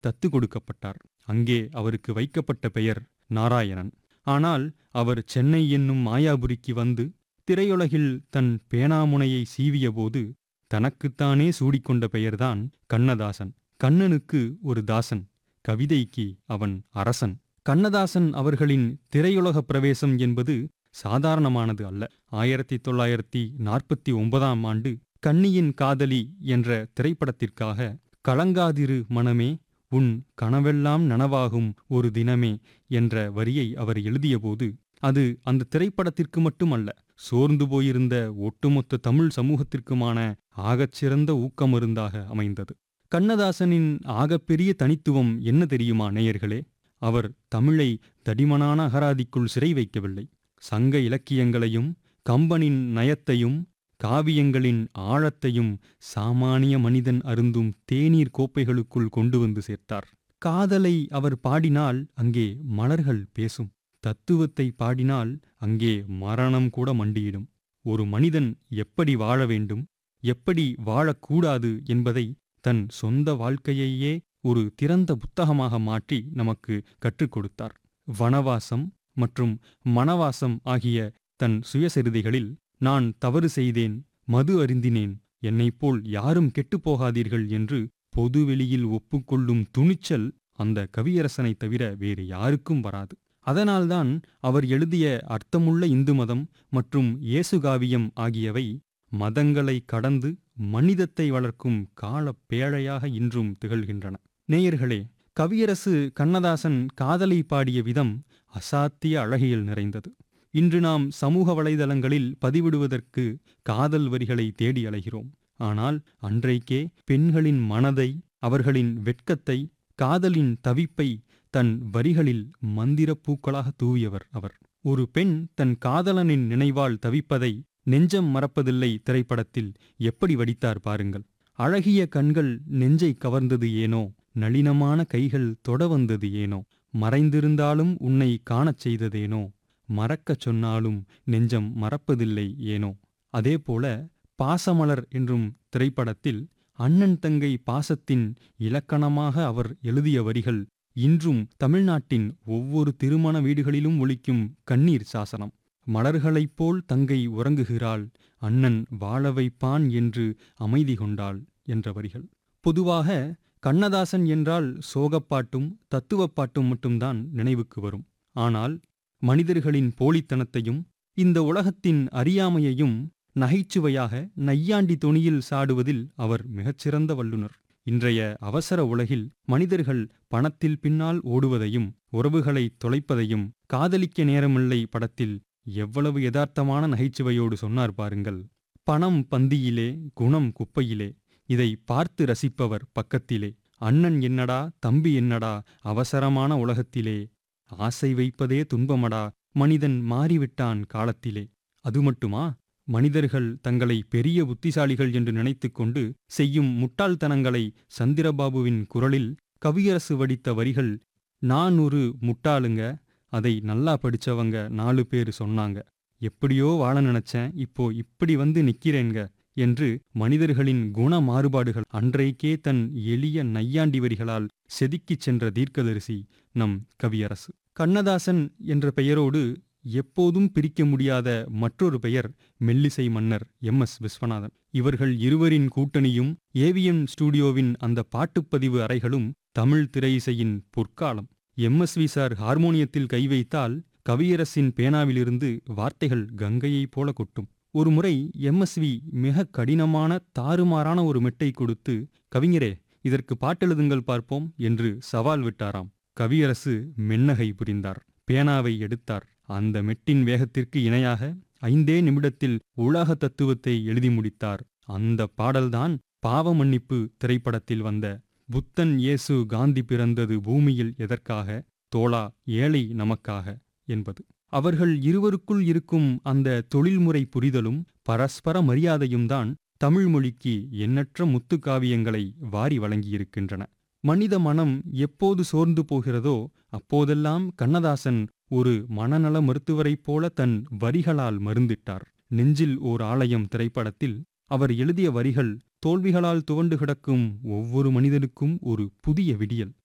தத்து கொடுக்கப்பட்டார் அங்கே அவருக்கு வைக்கப்பட்ட பெயர் நாராயணன் ஆனால் அவர் சென்னை என்னும் மாயாபுரிக்கு வந்து திரையுலகில் தன் பேனாமுனையை சீவியபோது தனக்குத்தானே சூடிக்கொண்ட பெயர்தான் கண்ணதாசன் கண்ணனுக்கு ஒரு தாசன் கவிதைக்கு அவன் அரசன் கண்ணதாசன் அவர்களின் திரையுலக பிரவேசம் என்பது சாதாரணமானது அல்ல ஆயிரத்தி தொள்ளாயிரத்தி நாற்பத்தி ஒன்பதாம் ஆண்டு கன்னியின் காதலி என்ற திரைப்படத்திற்காக கலங்காதிரு மனமே உன் கனவெல்லாம் நனவாகும் ஒரு தினமே என்ற வரியை அவர் எழுதியபோது அது அந்த திரைப்படத்திற்கு மட்டுமல்ல சோர்ந்து போயிருந்த ஒட்டுமொத்த தமிழ் சமூகத்திற்குமான ஆகச்சிறந்த ஊக்கமருந்தாக அமைந்தது கண்ணதாசனின் ஆகப்பெரிய தனித்துவம் என்ன தெரியுமா நேயர்களே அவர் தமிழை தடிமனான அகராதிக்குள் சிறை வைக்கவில்லை சங்க இலக்கியங்களையும் கம்பனின் நயத்தையும் காவியங்களின் ஆழத்தையும் சாமானிய மனிதன் அருந்தும் தேநீர் கோப்பைகளுக்குள் கொண்டு வந்து சேர்த்தார் காதலை அவர் பாடினால் அங்கே மலர்கள் பேசும் தத்துவத்தை பாடினால் அங்கே மரணம் கூட மண்டியிடும் ஒரு மனிதன் எப்படி வாழ வேண்டும் எப்படி வாழக்கூடாது என்பதை தன் சொந்த வாழ்க்கையையே ஒரு திறந்த புத்தகமாக மாற்றி நமக்கு கற்றுக் கொடுத்தார் வனவாசம் மற்றும் மனவாசம் ஆகிய தன் சுயசரிதைகளில் நான் தவறு செய்தேன் மது அருந்தினேன் என்னைப்போல் யாரும் கெட்டுப் போகாதீர்கள் என்று பொதுவெளியில் ஒப்புக்கொள்ளும் துணிச்சல் அந்த கவியரசனைத் தவிர வேறு யாருக்கும் வராது அதனால்தான் அவர் எழுதிய அர்த்தமுள்ள இந்து மதம் மற்றும் இயேசுகாவியம் ஆகியவை மதங்களை கடந்து மனிதத்தை வளர்க்கும் கால பேழையாக இன்றும் திகழ்கின்றன நேயர்களே கவியரசு கண்ணதாசன் காதலை பாடிய விதம் அசாத்திய அழகியல் நிறைந்தது இன்று நாம் சமூக வலைதளங்களில் பதிவிடுவதற்கு காதல் வரிகளை தேடி அலைகிறோம் ஆனால் அன்றைக்கே பெண்களின் மனதை அவர்களின் வெட்கத்தை காதலின் தவிப்பை தன் வரிகளில் மந்திரப் பூக்களாக தூவியவர் அவர் ஒரு பெண் தன் காதலனின் நினைவால் தவிப்பதை நெஞ்சம் மறப்பதில்லை திரைப்படத்தில் எப்படி வடித்தார் பாருங்கள் அழகிய கண்கள் நெஞ்சை கவர்ந்தது ஏனோ நளினமான கைகள் தொட வந்தது ஏனோ மறைந்திருந்தாலும் உன்னை காணச் செய்ததேனோ மறக்கச் சொன்னாலும் நெஞ்சம் மறப்பதில்லை ஏனோ அதேபோல பாசமலர் என்றும் திரைப்படத்தில் அண்ணன் தங்கை பாசத்தின் இலக்கணமாக அவர் எழுதிய வரிகள் இன்றும் தமிழ்நாட்டின் ஒவ்வொரு திருமண வீடுகளிலும் ஒலிக்கும் கண்ணீர் சாசனம் மலர்களைப் போல் தங்கை உறங்குகிறாள் அண்ணன் வாழ வைப்பான் என்று அமைதி கொண்டாள் என்ற வரிகள் பொதுவாக கண்ணதாசன் என்றால் சோகப்பாட்டும் தத்துவப்பாட்டும் மட்டும்தான் நினைவுக்கு வரும் ஆனால் மனிதர்களின் போலித்தனத்தையும் இந்த உலகத்தின் அறியாமையையும் நகைச்சுவையாக நையாண்டி தொனியில் சாடுவதில் அவர் மிகச்சிறந்த வல்லுனர் இன்றைய அவசர உலகில் மனிதர்கள் பணத்தில் பின்னால் ஓடுவதையும் உறவுகளை தொலைப்பதையும் காதலிக்க நேரமில்லை படத்தில் எவ்வளவு யதார்த்தமான நகைச்சுவையோடு சொன்னார் பாருங்கள் பணம் பந்தியிலே குணம் குப்பையிலே இதை பார்த்து ரசிப்பவர் பக்கத்திலே அண்ணன் என்னடா தம்பி என்னடா அவசரமான உலகத்திலே ஆசை வைப்பதே துன்பமடா மனிதன் மாறிவிட்டான் காலத்திலே அது மட்டுமா மனிதர்கள் தங்களை பெரிய புத்திசாலிகள் என்று நினைத்துக்கொண்டு செய்யும் முட்டாள்தனங்களை சந்திரபாபுவின் குரலில் கவியரசு வடித்த வரிகள் நான் ஒரு முட்டாளுங்க அதை நல்லா படிச்சவங்க நாலு பேர் சொன்னாங்க எப்படியோ வாழ நினைச்சேன் இப்போ இப்படி வந்து நிக்கிறேங்க என்று மனிதர்களின் குண மாறுபாடுகள் அன்றைக்கே தன் எளிய நையாண்டி வரிகளால் செதுக்கிச் சென்ற தீர்க்கதரிசி நம் கவியரசு கண்ணதாசன் என்ற பெயரோடு எப்போதும் பிரிக்க முடியாத மற்றொரு பெயர் மெல்லிசை மன்னர் எம் எஸ் விஸ்வநாதன் இவர்கள் இருவரின் கூட்டணியும் ஏவிஎம் ஸ்டூடியோவின் அந்த பாட்டுப்பதிவு அறைகளும் தமிழ் திரையிசையின் பொற்காலம் எம்எஸ்வி சார் ஹார்மோனியத்தில் கை வைத்தால் கவியரசின் பேனாவிலிருந்து வார்த்தைகள் கங்கையைப் போல கொட்டும் ஒருமுறை எம்எஸ்வி மிக கடினமான தாறுமாறான ஒரு மெட்டை கொடுத்து கவிஞரே இதற்கு பாட்டெழுதுங்கள் பார்ப்போம் என்று சவால் விட்டாராம் கவியரசு மென்னகை புரிந்தார் பேனாவை எடுத்தார் அந்த மெட்டின் வேகத்திற்கு இணையாக ஐந்தே நிமிடத்தில் உலக தத்துவத்தை எழுதி முடித்தார் அந்த பாடல்தான் பாவ மன்னிப்பு திரைப்படத்தில் வந்த புத்தன் இயேசு காந்தி பிறந்தது பூமியில் எதற்காக தோளா ஏழை நமக்காக என்பது அவர்கள் இருவருக்குள் இருக்கும் அந்த தொழில்முறை புரிதலும் பரஸ்பர மரியாதையும் தான் தமிழ் மொழிக்கு எண்ணற்ற முத்துக்காவியங்களை வாரி வழங்கியிருக்கின்றன மனித மனம் எப்போது சோர்ந்து போகிறதோ அப்போதெல்லாம் கண்ணதாசன் ஒரு மனநல மருத்துவரைப் போல தன் வரிகளால் மருந்திட்டார் நெஞ்சில் ஓர் ஆலயம் திரைப்படத்தில் அவர் எழுதிய வரிகள் தோல்விகளால் துவண்டு கிடக்கும் ஒவ்வொரு மனிதனுக்கும் ஒரு புதிய விடியல்